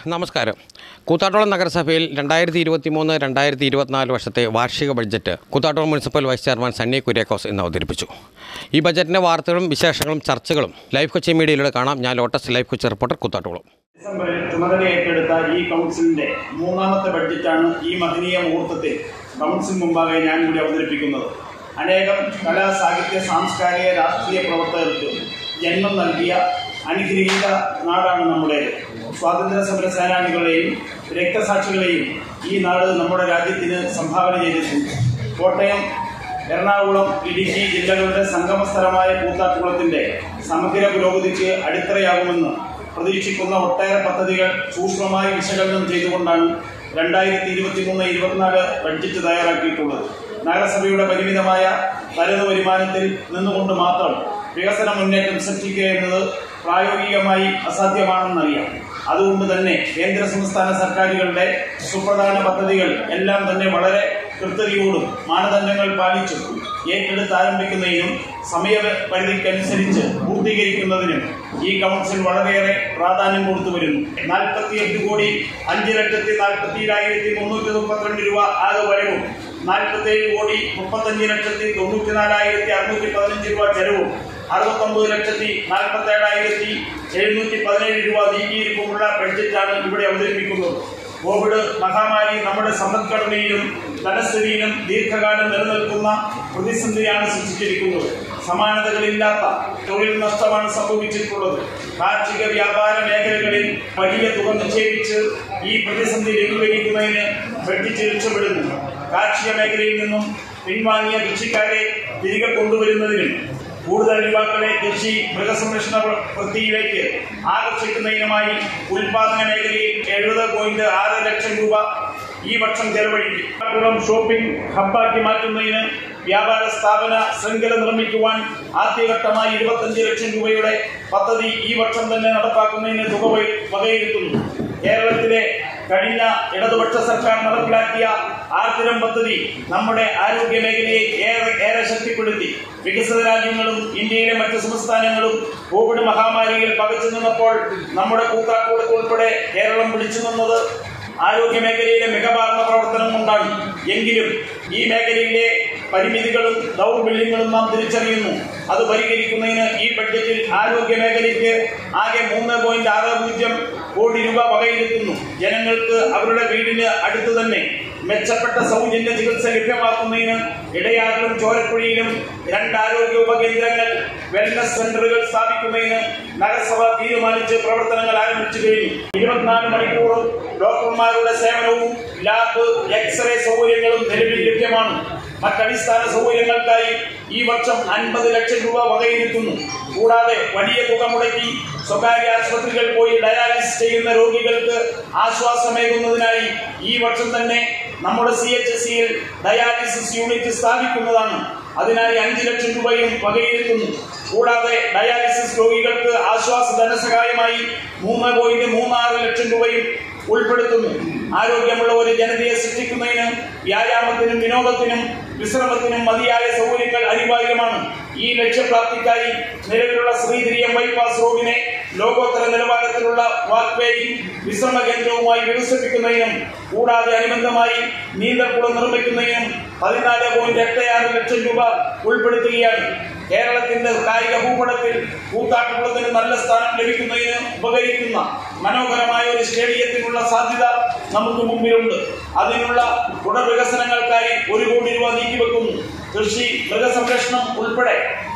നമസ്കാരം കൂത്താട്ടോളം നഗരസഭയിൽ രണ്ടായിരത്തി ഇരുപത്തി മൂന്ന് രണ്ടായിരത്തി ഇരുപത്തിനാല് വർഷത്തെ വാർഷിക budget Koothattukulam municipal vice chairman Sunny Kuriakose ഇന്ന് അവതരിപ്പിച്ചു ഈ ബജറ്റിൻ്റെ വാർത്തകളും വിശേഷങ്ങളും ചർച്ചകളും ലൈവ് കൊച്ചി മീഡിയയിലൂടെ കാണാം ഞാൻ Lotus Live Kochi reporter Koothattukulam ഡിസംബറിൽ ചുമതല ഏറ്റെടുത്ത ഈ കൗൺസിലിന്റെ മൂന്നാമത്തെ ബഡ്ജറ്റാണ് ഈ മഹനീയ മുഹൂർത്തത്തിൽ കൗൺസിൽ മുമ്പാകെ ഞാൻ കൂടി അവതരിപ്പിക്കുന്നത് അനേകം കലാ സാഹിത്യ സാംസ്കാരിക രാഷ്ട്രീയ പ്രവർത്തകർക്ക് ജന്മം നൽകിയ അനുഗ്രഹീത നാടാണ് നമ്മുടേത് സ്വാതന്ത്ര്യ സമര സേനാനികളെയും രക്തസാക്ഷികളെയും ഈ നാട് നമ്മുടെ രാജ്യത്തിന് സംഭാവന ചെയ്തിട്ടുണ്ട് കോട്ടയം എറണാകുളം ഇടുക്കി ജില്ലകളുടെ സംഗമ സ്ഥലമായ കൂത്താട്ടുകുളത്തിന്റെ സമഗ്ര പുരോഗതിക്ക് അടിത്തറയാകുമെന്ന് പ്രതീക്ഷിക്കുന്ന ഒട്ടേറെ പദ്ധതികൾ സൂക്ഷ്മമായി വിശകലനം ചെയ്തുകൊണ്ടാണ് രണ്ടായിരത്തി ഇരുപത്തി മൂന്ന് ഇരുപത്തിനാല് ബഡ്ജറ്റ് തയ്യാറാക്കിയിട്ടുള്ളത് നഗരസഭയുടെ പരിമിതമായ തരുന്ന വരുമാനത്തിൽ നിന്നുകൊണ്ട് മാത്രം വികസന മുന്നേറ്റം സൃഷ്ടിക്കുക എന്നത് പ്രായോഗികമായി അസാധ്യമാണെന്നറിയാം അതുകൊണ്ട് തന്നെ കേന്ദ്ര സംസ്ഥാന സർക്കാരുകളുടെ സുപ്രധാന പദ്ധതികൾ എല്ലാം തന്നെ വളരെ കൃത്യതയോടും മാനദണ്ഡങ്ങൾ പാലിച്ചും ഏറ്റെടുത്ത് ആരംഭിക്കുന്നതിനും സമയപരിധിക്കനുസരിച്ച് പൂർത്തീകരിക്കുന്നതിനും ഈ കൗൺസിൽ വളരെയേറെ പ്രാധാന്യം കൊടുത്തു വരുന്നു നാൽപ്പത്തിയെട്ട് കോടി അഞ്ച് ലക്ഷത്തി നാൽപ്പത്തി ഏഴായിരത്തി മുന്നൂറ്റി മുപ്പത്തിരണ്ട് രൂപ ആകെ വരവും നാൽപ്പത്തേഴ് കോടി മുപ്പത്തഞ്ച് ലക്ഷത്തി തൊണ്ണൂറ്റി നാലായിരത്തി അറുന്നൂറ്റി പതിനഞ്ച് രൂപ ചെലവും അറുപത്തൊമ്പത് ലക്ഷത്തി നാൽപ്പത്തി ഏഴായിരത്തി എഴുന്നൂറ്റി പതിനേഴ് രൂപ നീക്കിയിരിക്കുമുള്ള ബഡ്ജറ്റാണ് ഇവിടെ അവതരിപ്പിക്കുന്നത് കോവിഡ് മഹാമാരി നമ്മുടെ സമ്പദ്ഘടനയിലും ധനസ്ഥിതിയിലും ദീർഘകാലം നിലനിൽക്കുന്ന പ്രതിസന്ധിയാണ് സൃഷ്ടിച്ചിരിക്കുന്നത് സമാനതകളില്ലാത്ത തൊഴിൽ നഷ്ടമാണ് സംഭവിച്ചിട്ടുള്ളത് കാർഷിക വ്യാപാര മേഖലകളിൽ വലിയ തുക നിക്ഷേപിച്ച് ഈ പ്രതിസന്ധി ലഘൂകരിക്കുന്നതിന് ബഡ്ജറ്റ് രക്ഷപ്പെടുന്നു കാർഷിക മേഖലയിൽ നിന്നും പിൻവാങ്ങിയ കൃഷിക്കാരെ തിരികെ കൊണ്ടുവരുന്നതിനും കൂടുതൽ യുവാക്കളെ കൃഷി മൃഗസംരക്ഷണ വൃത്തിയിലേക്ക് ആകർഷിക്കുന്നതിനുമായി ഉൽപാദന മേഖലയിൽ എഴുപത് പോയിന്റ് ആറ് ലക്ഷം രൂപ ഈ വർഷം ചെലവഴിക്കും എറണാകുളം ഷോപ്പിംഗ് ഹബ്ബാക്കി മാറ്റുന്നതിന് വ്യാപാര സ്ഥാപന ശൃംഖല നിർമ്മിക്കുവാൻ ആദ്യഘട്ടമായി ഇരുപത്തഞ്ച് ലക്ഷം രൂപയുടെ പദ്ധതി ഈ വർഷം തന്നെ നടപ്പാക്കുന്നതിന് തുക വക- വകയിരുത്തുന്നു കേരളത്തിലെ കഴിഞ്ഞ ഇടതുപക്ഷ സർക്കാർ നടപ്പിലാക്കിയ ആർദ്രം പദ്ധതി നമ്മുടെ ആരോഗ്യ മേഖലയെ ഏറെ ഏറെ ശക്തിപ്പെടുത്തി വികസിത രാജ്യങ്ങളും ഇന്ത്യയിലെ മറ്റ് സംസ്ഥാനങ്ങളും കോവിഡ് മഹാമാരിയിൽ പകച്ചു നിന്നപ്പോൾ നമ്മുടെ കൂത്താട്ടൂടത്ത് ഉൾപ്പെടെ കേരളം പിടിച്ചു നിന്നത് ആരോഗ്യ മേഖലയിലെ മികവാർന്ന പ്രവർത്തനം കൊണ്ടാണ് എങ്കിലും ഈ മേഖലയിലെ പരിമിതികളും ദൗർബല്യങ്ങളും നാം തിരിച്ചറിയുന്നു അത് പരിഹരിക്കുന്നതിന് ഈ ബഡ്ജറ്റിൽ ആരോഗ്യ മേഖലയ്ക്ക് ആകെ മൂന്ന് പോയിന്റ് ആറ് പൂജ്യം കോടി രൂപ വകയിരുത്തുന്നു ജനങ്ങൾക്ക് അവരുടെ വീടിന് അടുത്ത് തന്നെ മെച്ചപ്പെട്ട സൗജന്യ ചികിത്സ ലഭ്യമാക്കുന്നതിന് ഇടയാറിലും ചോരക്കുഴിയിലും രണ്ട് ആരോഗ്യ ഉപകേന്ദ്രങ്ങൾ വെൽനസ് സെന്ററുകൾ സ്ഥാപിക്കുന്നതിന് നഗരസഭ തീരുമാനിച്ച് പ്രവർത്തനങ്ങൾ ആരംഭിച്ചു കഴിഞ്ഞു ഇരുപത്തിനാല് മണിക്കൂറും ഡോക്ടർമാരുടെ സേവനവും ലാബ് എക്സ്റേ സൗകര്യങ്ങളും നിലവിൽ ലഭ്യമാണ് മറ്റടിസ്ഥാന സൗകര്യങ്ങൾക്കായി ഈ വർഷം അൻപത് ലക്ഷം രൂപ വകയിരുത്തുന്നു കൂടാതെ വലിയ തുക മുടക്കി സ്വകാര്യ ആശുപത്രികൾ പോയി ഡയാലിസിസ് ചെയ്യുന്ന രോഗികൾക്ക് ആശ്വാസമേകുന്നതിനായി ഈ വർഷം തന്നെ നമ്മുടെ സി എച്ച് എസ് സിയിൽ ഡയാലിസിസ് യൂണിറ്റ് സ്ഥാപിക്കുന്നതാണ് അതിനായി അഞ്ച് ലക്ഷം രൂപയും വകയിരുത്തുന്നു കൂടാതെ ഡയാലിസിസ് രോഗികൾക്ക് ആശ്വാസ ധനസഹായമായി മൂന്ന് പോയിന്റ് മൂന്നാറ് ലക്ഷം രൂപയും ഉൾപ്പെടുത്തുന്നു ആരോഗ്യമുള്ള ഒരു ജനതയെ സൃഷ്ടിക്കുന്നതിന് വ്യായാമത്തിനും വിനോദത്തിനും വിശ്രമത്തിനും മതിയായ സൗകര്യങ്ങൾ അനിവാര്യമാണ് ഈ ലക്ഷ്യപ്രാപ്തിക്കായി നിലവിലുള്ള ശ്രീതിരിയം ബൈപ്പാസ് റോഡിനെ ലോകോത്തര നിലവാരത്തിലുള്ള വാക്വേയും വിശ്രമ കേന്ദ്രവുമായി വികസിപ്പിക്കുന്നതിനും കൂടാതെ അനുബന്ധമായി നീന്തൽക്കുളം നിർമ്മിക്കുന്നതിനും പതിനാല് പോയിന്റ് എട്ട് ആറ് ലക്ഷം രൂപ ഉൾപ്പെടുത്തുകയാണ് കേരളത്തിന്റെ കായിക ഭൂപടത്തിൽ കൂത്താട്ടുകുളത്തിന് നല്ല സ്ഥാനം ലഭിക്കുന്നതിന് ഉപകരിക്കുന്ന മനോഹരമായ ഒരു സ്റ്റേഡിയത്തിനുള്ള സാധ്യത നമുക്ക് മുമ്പിലുണ്ട് അതിനുള്ള തുടർ വികസനങ്ങൾക്കായി ഒരു കോടി രൂപ നീക്കിവെക്കുന്നു കൃഷി മൃഗസംരക്ഷണം ഉൾപ്പെടെ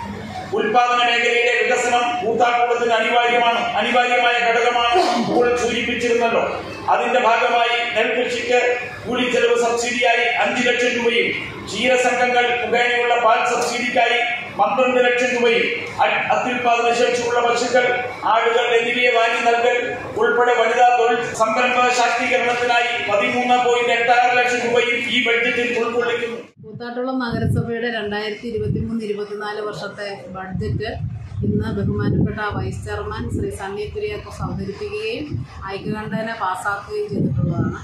ഉൽപാദന മേഖലയിലെ വികസനം കൂത്താട്ടുകുളത്തിന് അനിവാര്യമാണ് അനിവാര്യമായ ഘടകമാണ് മുകളിൽ സൂചിപ്പിച്ചിരുന്നല്ലോ അതിന്റെ ഭാഗമായി നെൽകൃഷിക്ക് കൂലിച്ചെലവ് സബ്സിഡിയായി അഞ്ച് ലക്ഷം രൂപയും ക്ഷീരസംഘങ്ങൾ മുഖേനയുള്ള പാൽ സബ്സിഡിക്കായി പന്ത്രണ്ട് ലക്ഷം രൂപയും അ- അത്യുൽപാദന ശേഷിയുള്ള പശുക്കൾ ആടുകൾ എന്നിവയെ വാങ്ങി നൽകൽ ഉൾപ്പെടെ വനിതാ തൊഴിൽ സംരംഭ ശാക്തീകരണത്തിനായി പതിമൂന്ന് പോയിന്റ് എട്ട് ആറ് ലക്ഷം രൂപയും ഈ ബഡ്ജറ്റിൽ ഉൾക്കൊള്ളിക്കുന്നു കൂത്താട്ടുളം നഗരസഭയുടെ രണ്ടായിരത്തി ഇരുപത്തി മൂന്ന് ഇരുപത്തിനാല് വർഷത്തെ ബഡ്ജറ്റ് ഇന്ന് ബഹുമാനപ്പെട്ട വൈസ് ചെയർമാൻ ശ്രീ സണ്ണി കുര്യാക്കോസ് അവതരിപ്പിക്കുകയും ഐക്യകണ്ഠേന പാസ്സാക്കുകയും ചെയ്തിട്ടുള്ളതാണ്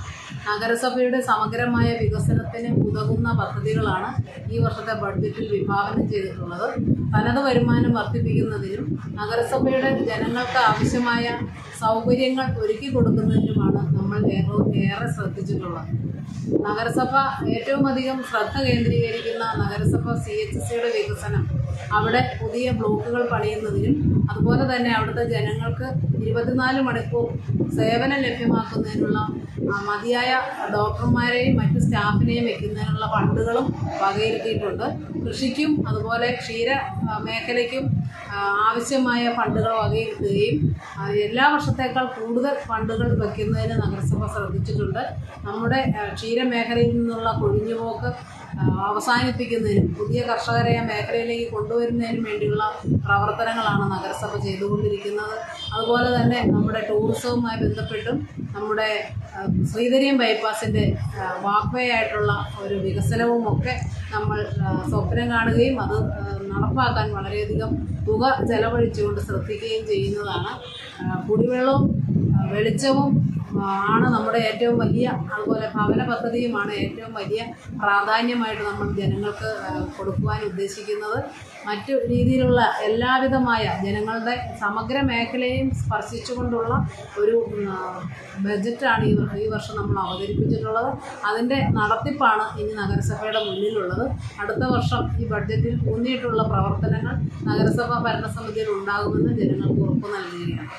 നഗരസഭയുടെ സമഗ്രമായ വികസനത്തിന് ഉതകുന്ന പദ്ധതികളാണ് ഈ വർഷത്തെ ബഡ്ജറ്റിൽ വിഭാവനം ചെയ്തിട്ടുള്ളത് തനത് വരുമാനം വർദ്ധിപ്പിക്കുന്നതിനും നഗരസഭയുടെ ജനങ്ങൾക്ക് ആവശ്യമായ സൗകര്യങ്ങൾ ഒരുക്കി കൊടുക്കുന്നതിനുമാണ് നമ്മൾ ഏറെ ഏറെ ശ്രദ്ധിച്ചിട്ടുള്ളത് നഗരസഭ ഏറ്റവും അധികം ശ്രദ്ധ കേന്ദ്രീകരിക്കുന്ന നഗരസഭ സി എച്ച് സിയുടെ വികസനം അവിടെ പുതിയ ബ്ലോക്കുകൾ പണിയുന്നതിനും അതുപോലെ തന്നെ അവിടുത്തെ ജനങ്ങൾക്ക് ഇരുപത്തിനാല് മണിക്കൂർ സേവനം ലഭ്യമാക്കുന്നതിനുള്ള ആ, മതിയായ ഡോക്ടർമാരെയും മറ്റ് സ്റ്റാഫിനെയും വെക്കുന്നതിനുള്ള ഫണ്ടുകളും വകയിരുത്തിയിട്ടുണ്ട് കൃഷിക്കും അതുപോലെ ക്ഷീര ആ, മേഖലയ്ക്കും ആ, ആവശ്യമായ ഫണ്ടുകൾ വകയിരുത്തുകയും ആ, എല്ലാ വർഷത്തേക്കാൾ കൂടുതൽ ഫണ്ടുകൾ വയ്ക്കുന്നതിന് നഗരസഭ ശ്രദ്ധിച്ചിട്ടുണ്ട് നമ്മുടെ ആ, ക്ഷീരമേഖലയിൽ നിന്നുള്ള കൊഴിഞ്ഞുപോക്ക് ആ, അവസാനിപ്പിക്കുന്നതിനും പുതിയ കർഷകരെ ആ മേഖലയിലേക്ക് കൊണ്ടുവരുന്നതിനും വേണ്ടിയുള്ള പ്രവർത്തനങ്ങളാണ് നഗരസഭ ചെയ്തുകൊണ്ടിരിക്കുന്നത് അതുപോലെ തന്നെ നമ്മുടെ ടൂറിസവുമായി ബന്ധപ്പെട്ടും നമ്മുടെ ആ, ശ്രീധരിയം ബൈപ്പാസിൻ്റെ വാക്വേ ആയിട്ടുള്ള ഒരു വികസനവും ഒക്കെ നമ്മൾ ആ, സ്വപ്നം കാണുകയും അത് ആ, നടപ്പാക്കാൻ വളരെയധികം തുക ചെലവഴിച്ചുകൊണ്ട് ശ്രദ്ധിക്കുകയും ചെയ്യുന്നതാണ് ആ, കുടിവെള്ളവും ആ, വെളിച്ചവും ആ, ആണ് നമ്മുടെ ഏറ്റവും വലിയ അതുപോലെ ഭവന പദ്ധതിയുമാണ് ഏറ്റവും വലിയ പ്രാധാന്യമായിട്ട് നമ്മൾ ജനങ്ങൾക്ക് ആ, കൊടുക്കുവാൻ ഉദ്ദേശിക്കുന്നത് മറ്റു രീതിയിലുള്ള എല്ലാവിധമായ ജനങ്ങളുടെ സമഗ്ര മേഖലയെയും സ്പർശിച്ചുകൊണ്ടുള്ള ഒരു ആ, ബജറ്റാണ് ഈ വർ- ഈ വർഷം നമ്മൾ അവതരിപ്പിച്ചിട്ടുള്ളത് അതിൻ്റെ നടത്തിപ്പാണ് ഇനി നഗരസഭയുടെ മുന്നിലുള്ളത് അടുത്ത വർഷം ഈ ബഡ്ജറ്റിൽ ഊന്നിയിട്ടുള്ള പ്രവർത്തനങ്ങൾ നഗരസഭാ ഭരണസമിതിയിൽ ഉണ്ടാകുമെന്ന് ജനങ്ങൾക്ക് ഉറപ്പ് നൽകുകയാണ്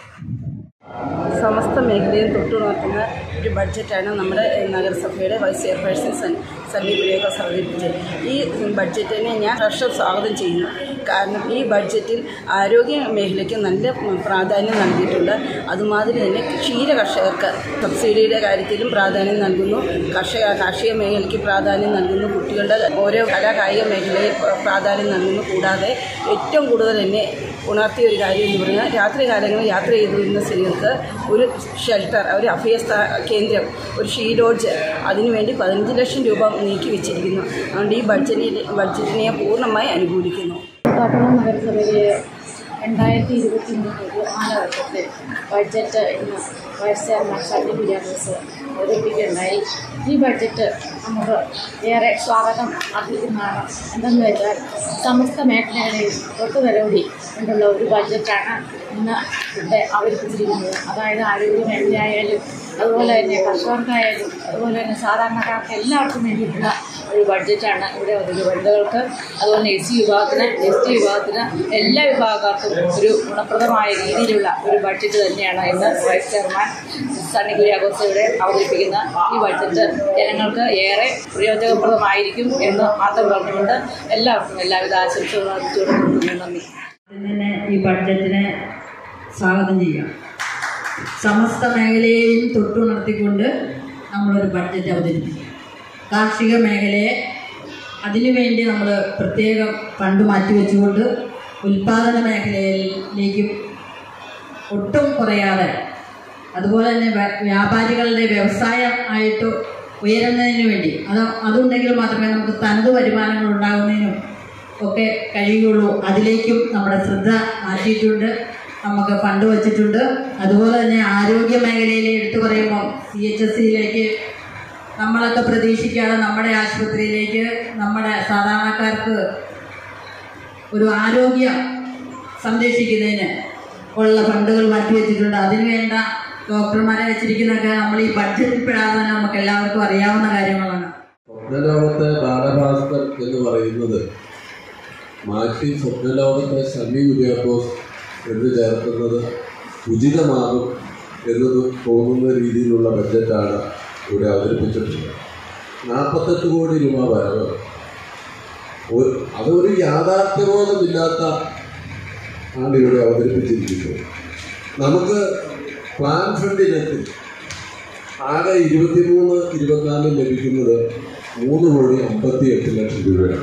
സമസ്ത മേഖലയും തൊട്ടുണർത്തുന്ന ഒരു ബഡ്ജറ്റാണ് നമ്മുടെ നഗരസഭയുടെ വൈസ് ചെയർപേഴ്സൺ സൺ സണ്ണി പ്രിയദാസ് അവതരിപ്പിച്ചത് ഈ ബഡ്ജറ്റിനെ ഞാൻ ഹർഷം സ്വാഗതം ചെയ്യുന്നു കാരണം ഈ ബഡ്ജറ്റിൽ ആരോഗ്യ മേഖലയ്ക്ക് നല്ല പ്രാധാന്യം നൽകിയിട്ടുണ്ട് അതുമാതിരി തന്നെ ക്ഷീര കർഷകർക്ക് സബ്സിഡിയുടെ കാര്യത്തിലും പ്രാധാന്യം നൽകുന്നു കർഷക കാർഷിക മേഖലയ്ക്ക് പ്രാധാന്യം നൽകുന്നു കുട്ടികളുടെ ഓരോ കലാകായിക മേഖലയിൽ പ്രാധാന്യം നൽകുന്നു കൂടാതെ ഏറ്റവും കൂടുതൽ എന്നെ ഉണർത്തിയ ഒരു കാര്യം എന്ന് പറഞ്ഞാൽ രാത്രി കാലങ്ങളിൽ യാത്ര ചെയ്തു വരുന്ന സ്ത്രീകൾക്ക് ഒരു ഷെൽട്ടർ ഒരു അഭയസ്ഥ കേന്ദ്രം ഒരു ഷീ ലോഡ്ജ് അതിനുവേണ്ടി പതിനഞ്ച് ലക്ഷം രൂപ നീക്കി വെച്ചിരിക്കുന്നു അതുകൊണ്ട് ഈ ബഡ്ജറ്റിനെ ബഡ്ജറ്റിനെ ഞാൻ പൂർണ്ണമായി അനുകൂലിക്കുന്നു പട്ടണം നഗരസഭയിലെ രണ്ടായിരത്തി ഇരുപത്തി മൂന്ന് ഇരുപത്തിനാല് വർഷത്തെ ബഡ്ജറ്റ് ഇന്ന് വൈസ് ചെയർമാൻ സണ്ണി കുര്യാക്കോസ് അവതരിപ്പിക്കുകയുണ്ടായി ഈ ബഡ്ജറ്റ് നമുക്ക് ഏറെ സ്വാഗതം അർഹിക്കുന്നതാണ് എന്തെന്ന് വെച്ചാൽ സമസ്ത മേഖലകളെയും തൊട്ടുതലോടി കൊണ്ടുള്ള ഒരു ബഡ്ജറ്റാണ് ഇന്ന് ഇവിടെ അവതരിപ്പിച്ചിരിക്കുന്നത് അതായത് ആരോഗ്യ മേഖലയായാലും അതുപോലെ തന്നെ കർഷകർക്കായാലും അതുപോലെ തന്നെ സാധാരണക്കാർക്ക് എല്ലാവർക്കും വേണ്ടിയിട്ടുള്ള ഒരു ബഡ്ജറ്റാണ് ഇവിടെ ഒരു വനിതകൾക്ക് അതുപോലെ എസ് സി വിഭാഗത്തിന് എസ് ടി വിഭാഗത്തിന് എല്ലാ വിഭാഗക്കാർക്കും ഒരു ഗുണപ്രദമായ രീതിയിലുള്ള ഒരു ബഡ്ജറ്റ് തന്നെയാണ് ഇന്ന് വൈസ് ചെയർമാൻ സണ്ണി കുര്യാഘോസ് ഇവിടെ അവതരിപ്പിക്കുന്ന ഈ ബഡ്ജറ്റ് ജനങ്ങൾക്ക് ഏറെ പ്രയോജനപ്രദമായിരിക്കും എന്ന് മാത്രം പറഞ്ഞുകൊണ്ട് എല്ലാവർക്കും എല്ലാവിധ ആശംസകളും അറിയിച്ചുകൊണ്ട് നന്ദി തന്നെ ഈ ബഡ്ജറ്റിനെ സ്വാഗതം ചെയ്യാം സമസ്ത മേഖലയെയും തൊട്ടുണർത്തിക്കൊണ്ട് നമ്മളൊരു ബഡ്ജറ്റ് അവതരിപ്പിക്കും കാർഷിക മേഖലയെ അതിനുവേണ്ടി നമ്മൾ പ്രത്യേകം ഫണ്ട് മാറ്റിവെച്ചുകൊണ്ട് ഉൽപാദന മേഖലയിലേക്കും ഒട്ടും കുറയാതെ അതുപോലെ തന്നെ വ്യ- വ്യാപാരികളുടെ വ്യവസായം ആയിട്ട് ഉയരുന്നതിന് വേണ്ടി അത് അതുണ്ടെങ്കിൽ മാത്രമേ നമുക്ക് തനത് വരുമാനങ്ങൾ ഉണ്ടാകുന്നതിനും ഒക്കെ കഴിയുകയുള്ളൂ അതിലേക്കും നമ്മുടെ ശ്രദ്ധ മാറ്റിയിട്ടുണ്ട് നമുക്ക് ഫണ്ട് വച്ചിട്ടുണ്ട് അതുപോലെ തന്നെ ആരോഗ്യ മേഖലയിലെ എടുത്തു പറയുമ്പോൾ സി എച്ച് എസ് സിയിലേക്ക് നമ്മളൊക്കെ പ്രതീക്ഷിക്കാതെ നമ്മുടെ ആശുപത്രിയിലേക്ക് നമ്മുടെ സാധാരണക്കാർക്ക് ഒരു ആരോഗ്യം സംരക്ഷിക്കുന്നതിന് ഉള്ള ഫണ്ടുകൾ മാറ്റിവെച്ചിട്ടുണ്ട് അതിന് വേണ്ട ഡോക്ടർമാരെ വെച്ചിരിക്കുന്നതൊക്കെ നമ്മൾ ഈ ബഡ്ജറ്റിൽ പെടാതെ തന്നെ നമുക്ക് എല്ലാവർക്കും അറിയാവുന്ന കാര്യങ്ങളാണ് സ്വപ്നലോകത്തെ ബാലഭാസ്കർ എന്ന് പറയുന്നത് മാറ്റി സ്വപ്നലോകത്തെ സണ്ണി കുര്യാക്കോസ് എന്ന് ചേർക്കുന്നത് ഉചിതമാകും എന്നത് തോന്നുന്ന രീതിയിലുള്ള ബഡ്ജറ്റാണ് ഇവിടെ അവതരിപ്പിച്ചിട്ടുള്ളത് നാൽപ്പത്തെട്ട് കോടി രൂപ വരവ് ഒരു അതൊരു യാഥാർത്ഥ്യബോധമില്ലാത്ത ആണ് ഇവിടെ അവതരിപ്പിച്ചിരിക്കുന്നത് നമുക്ക് പ്ലാൻ ഫണ്ട് ഇനത്തിൽ ആകെ ഇരുപത്തിമൂന്ന് ഇരുപത്തിനാലിൽ ലഭിക്കുന്നത് മൂന്ന് കോടി അമ്പത്തി എട്ട് ലക്ഷം രൂപയാണ്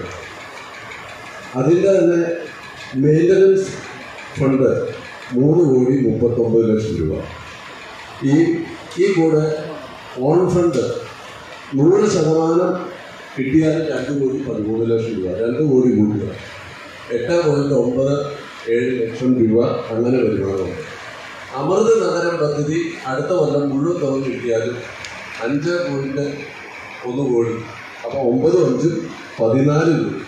അതിൻ്റെ തന്നെ മെയിൻ്റനൻസ് ഫണ്ട് മൂന്ന് കോടി മുപ്പത്തൊമ്പത് ലക്ഷം രൂപ ഈ ഈ കൂടെ ഓൺ ഫണ്ട് നൂറ് ശതമാനം കിട്ടിയാൽ രണ്ട് കോടി പതിമൂന്ന് ലക്ഷം രൂപ രണ്ട് കോടി കൂട്ടുക എട്ട് പോയിൻറ്റ് ഒമ്പത് ഏഴ് ലക്ഷം രൂപ അങ്ങനെ വരുമാനമുണ്ട് അമൃത് നഗരം പദ്ധതി അടുത്ത കൊല്ലം മുഴുവൻ തുക കിട്ടിയാലും അഞ്ച് പോയിന്റ് ഒന്ന് കോടി അപ്പോൾ ഒമ്പതും അഞ്ചും പതിനാല് കോടി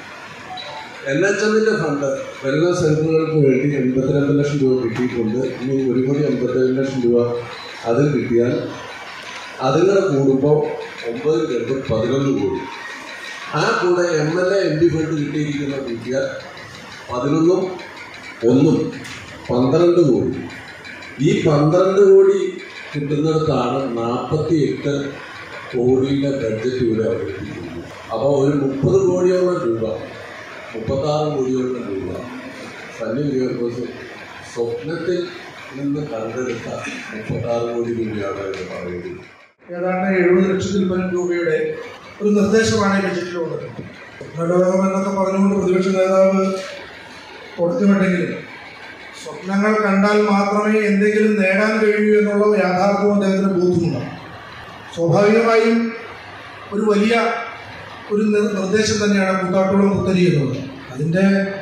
എൻ എച്ച് എമ്മിൻ്റെ ഫണ്ട് വരുന്ന സെൻറ്ററുകൾക്ക് വേണ്ടി എൺപത്തിരണ്ട് ലക്ഷം രൂപ കിട്ടിയിട്ടുണ്ട് ഇനി ഒരു കോടി എൺപത്തേഴ് ലക്ഷം രൂപ അത് കിട്ടിയാൽ അതുങ്ങളെ കൂടുമ്പോൾ ഒമ്പത് രണ്ട് പതിനൊന്ന് കോടി ആ കൂടെ M L A M P fund കിട്ടിയിരിക്കുന്ന കൂട്ടിയാൽ പതിനൊന്നും ഒന്നും പന്ത്രണ്ട് കോടി ഈ പന്ത്രണ്ട് കോടി കിട്ടുന്നിടത്താണ് നാൽപ്പത്തി എട്ട് കോടിയുടെ ബഡ്ജറ്റ് ഇവിടെ അവതരിപ്പിക്കുന്നത് അപ്പോൾ ഒരു മുപ്പത് കോടിയോളം രൂപ മുപ്പത്താറ് കോടിയോളം രൂപ സണ്ണി വിദ്യാഭ്യാസം സ്വപ്നത്തിൽ നിന്ന് കണ്ടെടുത്ത മുപ്പത്താറ് കോടി രൂപയാണ് എന്ന് പറയുന്നത് ഏതാണ്ട് എഴുപത് ലക്ഷത്തിൽ പരം രൂപയുടെ ഒരു നിർദ്ദേശമാണ് ഈ ബജറ്റിലുള്ളത് സ്വപ്നലോകം എന്നൊക്കെ പറഞ്ഞുകൊണ്ട് പ്രതിപക്ഷ നേതാവ് കൊടുത്തുവിട്ടെങ്കിലും സ്വപ്നങ്ങൾ കണ്ടാൽ മാത്രമേ എന്തെങ്കിലും നേടാൻ കഴിയൂ എന്നുള്ള യാഥാർത്ഥ്യവും അദ്ദേഹത്തിന് ബോധ്യമുണ്ടാകും സ്വാഭാവികമായും ഒരു വലിയ ഒരു നിർ- നിർദ്ദേശം തന്നെയാണ് കൂത്താട്ടുകുളം പുത്തരി എന്നുള്ളത് അതിൻ്റെ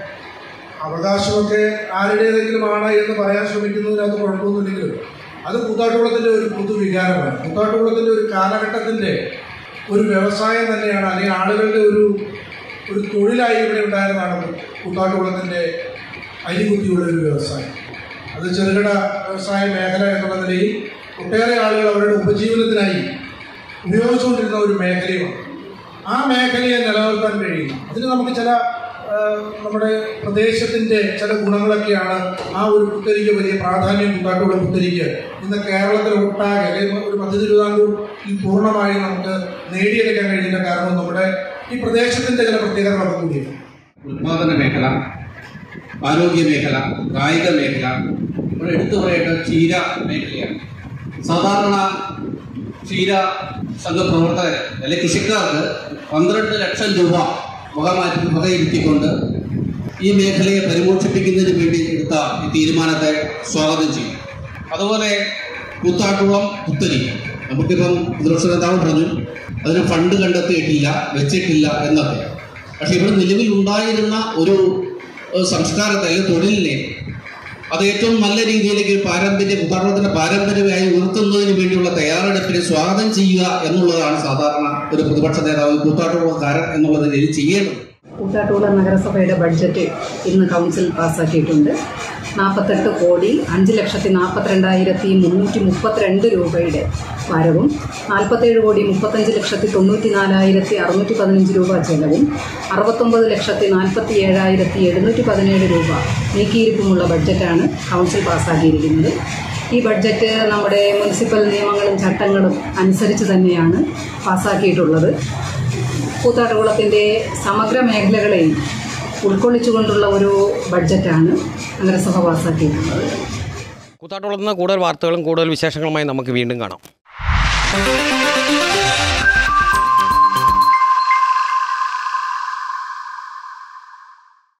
അവകാശമൊക്കെ ആരുടേതെങ്കിലുമാണ് എന്ന് പറയാൻ ശ്രമിക്കുന്നതിനകത്ത് കുഴപ്പമൊന്നുമില്ലെങ്കിലും അത് കൂത്താട്ടുകുളത്തിൻ്റെ ഒരു പൊതുവികാരമാണ് കൂത്താട്ടുകുളത്തിൻ്റെ ഒരു കാലഘട്ടത്തിൻ്റെ ഒരു വ്യവസായം തന്നെയാണ് അല്ലെങ്കിൽ ആളുകളുടെ ഒരു ഒരു തൊഴിലായി ഇവിടെ ഉണ്ടായിരുന്നതാണ് കൂത്താട്ടുകുളത്തിൻ്റെ അരികുത്തിയുള്ള ഒരു വ്യവസായം അത് ചെറുകിട വ്യവസായ മേഖല എന്നുള്ള നിലയിൽ ഒട്ടേറെ ആളുകൾ അവരുടെ ഉപജീവനത്തിനായി ഉപയോഗിച്ചുകൊണ്ടിരുന്ന ഒരു മേഖലയുമാണ് ആ മേഖലയെ നിലനിർത്താൻ കഴിയുന്നു അതിന് നമുക്ക് ചില ആ, നമ്മുടെ പ്രദേശത്തിൻ്റെ ചില ഗുണങ്ങളൊക്കെയാണ് ആ ഒരു പുത്തരിക്ക് വലിയ പ്രാധാന്യം ഉണ്ടാക്കിയുള്ള പുത്തരിക്ക് ഇന്ന് കേരളത്തിൽ ഒട്ടാകെ അല്ലെങ്കിൽ ഒരു മധ്യ തിരുവിതാംകൂറിൽ പൂർണ്ണമായും നമുക്ക് നേടിയെടുക്കാൻ കഴിയുന്ന കാരണം നമ്മുടെ ഈ പ്രദേശത്തിൻ്റെ ചില പ്രത്യേകതകളൊക്കെ കൂടിയാണ് ഉൽപാദന മേഖല ആരോഗ്യ മേഖല കായിക മേഖല ഇവിടെ എടുത്തു പറയേണ്ട ക്ഷീര മേഖലയാണ് സാധാരണ ക്ഷീര സംഘ പ്രവർത്തകർ അല്ലെങ്കിൽ കൃഷിക്കാർക്ക് പന്ത്രണ്ട് ലക്ഷം രൂപ വകമാറ്റി വകയിരുത്തിക്കൊണ്ട് ഈ മേഖലയെ പരിപോഷിപ്പിക്കുന്നതിന് വേണ്ടി എടുത്ത ഈ തീരുമാനത്തെ സ്വാഗതം ചെയ്യും അതുപോലെ കൂത്താട്ടുളം പുത്തരി നമുക്കിപ്പം പ്രതിപക്ഷ നേതാവ് പറഞ്ഞു അതിന് ഫണ്ട് കണ്ടെത്തിയിട്ടില്ല വെച്ചിട്ടില്ല എന്നൊക്കെ പക്ഷെ ഇവിടെ നിലവിൽ ഉണ്ടായിരുന്ന ഒരു ഏഹ്, സംസ്കാരത്തെ അല്ലെങ്കിൽ തൊഴിലിനെ അത് ഏറ്റവും നല്ല രീതിയിലേക്ക് ഒരു പാരമ്പര്യ കൂത്താട്ടുളത്തിന്റെ പാരമ്പര്യമായി ഉയർത്തുന്നതിന് വേണ്ടിയുള്ള തയ്യാറെടുപ്പിനെ സ്വാഗതം ചെയ്യുക എന്നുള്ളതാണ് സാധാരണ ഒരു പ്രതിപക്ഷ നേതാവ് കൂത്താട്ടുളക്കാരൻ എന്നുള്ള നിലയിൽ ചെയ്യേണ്ടത് കൂത്താട്ടുകുളം നഗരസഭയുടെ ബഡ്ജറ്റ് ഇന്ന് കൗൺസിൽ പാസ്സാക്കിയിട്ടുണ്ട് നാൽപ്പത്തെട്ട് കോടി അഞ്ച് ലക്ഷത്തി നാൽപ്പത്തിരണ്ടായിരത്തി മുന്നൂറ്റി മുപ്പത്തിരണ്ട് രൂപയുടെ വരവും നാൽപ്പത്തേഴ് കോടി മുപ്പത്തഞ്ച് ലക്ഷത്തി തൊണ്ണൂറ്റി നാലായിരത്തി അറുന്നൂറ്റി പതിനഞ്ച് രൂപ ചെലവും അറുപത്തൊമ്പത് ലക്ഷത്തി നാൽപ്പത്തി ഏഴായിരത്തി എഴുന്നൂറ്റി പതിനേഴ് രൂപ നീക്കിയിരിപ്പുമുള്ള ബഡ്ജറ്റാണ് കൗൺസിൽ പാസ്സാക്കിയിരിക്കുന്നത് ഈ ബഡ്ജറ്റ് നമ്മുടെ മുനിസിപ്പൽ നിയമങ്ങളും ചട്ടങ്ങളും അനുസരിച്ച് തന്നെയാണ് പാസ്സാക്കിയിട്ടുള്ളത് കൂത്താട്ടുകുളത്തിൻ്റെ സമഗ്ര മേഖലകളെയും ഉൾക്കൊള്ളിച്ചുകൊണ്ടുള്ള ഒരു ബഡ്ജറ്റാണ് നഗരസഭ പാസ്സാക്കിയിട്ടുള്ളത് കൂത്താട്ടുളത്ത് നിന്ന് കൂടുതൽ വാർത്തകളും കൂടുതൽ വിശേഷങ്ങളുമായി നമുക്ക് വീണ്ടും കാണാം